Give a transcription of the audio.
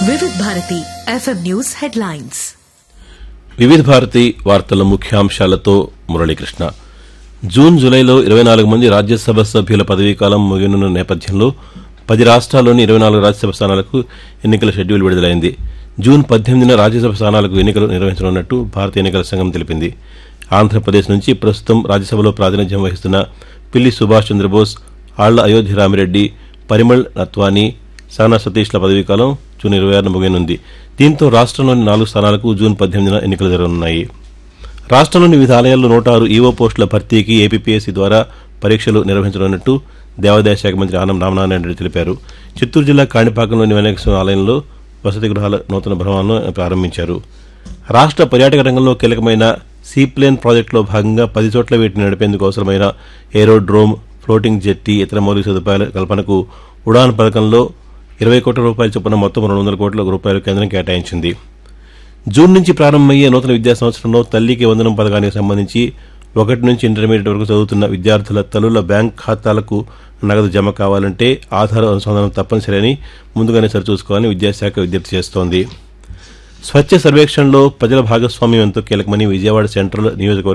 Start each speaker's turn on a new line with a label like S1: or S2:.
S1: వివిధ Bharati FM news headlines
S2: వివిధ భారతి వార్తల ముఖ్యాంశాలతో మురళీకృష్ణ జూన్ జూలైలో ఇరవై నాలుగు మంది రాజ్యసభ సభ్యుల పదవీకాలం ముగినున్న నేపథ్యంలో పది రాష్ట్రాల్లోని ఇరవై నాలుగు రాజ్యసభ స్థానాలకు ఎన్నికల షెడ్యూల్ విడుదలైంది జూన్ పద్దెనిమిదిన రాజ్యసభ స్థానాలకు ఎన్నికలు నిర్వహించనున్నట్టు భారత ఎన్నికల సంఘం తెలిపింది ఆంధ్రప్రదేశ్ నుంచి ప్రస్తుతం రాజ్యసభలో ప్రాతినిధ్యం వహిస్తున్న పిల్లి సుభాష్ చంద్రబోస్ ఆళ్ల అయోధ్య రామిరెడ్డి పరిమళ్ నత్వానీ సానా సతీష్ల పదవీకాలం జూన్ ఇరవై ఆరున ముగియనుంది దీంతో రాష్ట్రంలోని నాలుగు స్థానాలకు జూన్ పద్దెనిమిదిన ఎన్నికలు జరగనున్నాయి రాష్ట్రంలోని వివిధ ఆలయాల్లో నూట ఆరు ఈవో పోస్టుల భర్తీకి ఏపీపీఎస్సీ ద్వారా పరీక్షలు నిర్వహించనున్నట్టు దేవాదాయ శాఖ మంత్రి ఆనం రామనారాయణ రెడ్డి తెలిపారు చిత్తూరు జిల్లా కాణిపాకంలోని వినాయక ఆలయంలో వసతి గృహాల నూతన భవనాలను ప్రారంభించారు రాష్ట్ర పర్యాటక రంగంలో కీలకమైన సీప్లేన్ ప్రాజెక్టులో భాగంగా పది చోట్ల వీటిని నడిపేందుకు అవసరమైన ఏరోడ్రోమ్ ఫ్లోటింగ్ జెట్టి ఇతర మౌలిక సదుపాయాల కల్పనకు ఉడాన్ పథకంలో ఇరవై కోట్ల రూపాయల చొప్పున మొత్తం రెండు వందల కోట్ల రూపాయలు కేంద్రం కేటాయించింది జూన్ నుంచి ప్రారంభమయ్యే నూతన విద్యా సంవత్సరంలో తల్లికి వందనం పథకానికి సంబంధించి ఒకటి నుంచి ఇంటర్మీడియట్ వరకు చదువుతున్న విద్యార్థుల తల్లుల బ్యాంక్ ఖాతాలకు నగదు జమ కావాలంటే ఆధార్ అనుసంధానం తప్పనిసరి అని ముందుగానే సరిచూసుకోవాలని విద్యాశాఖ విజ్ఞప్తి చేస్తోంది స్వచ్ఛ సర్వేక్షణలో ప్రజల భాగస్వామ్యం ఎంతో కీలకమని విజయవాడ సెంట్రల్ నియోజకవర్గ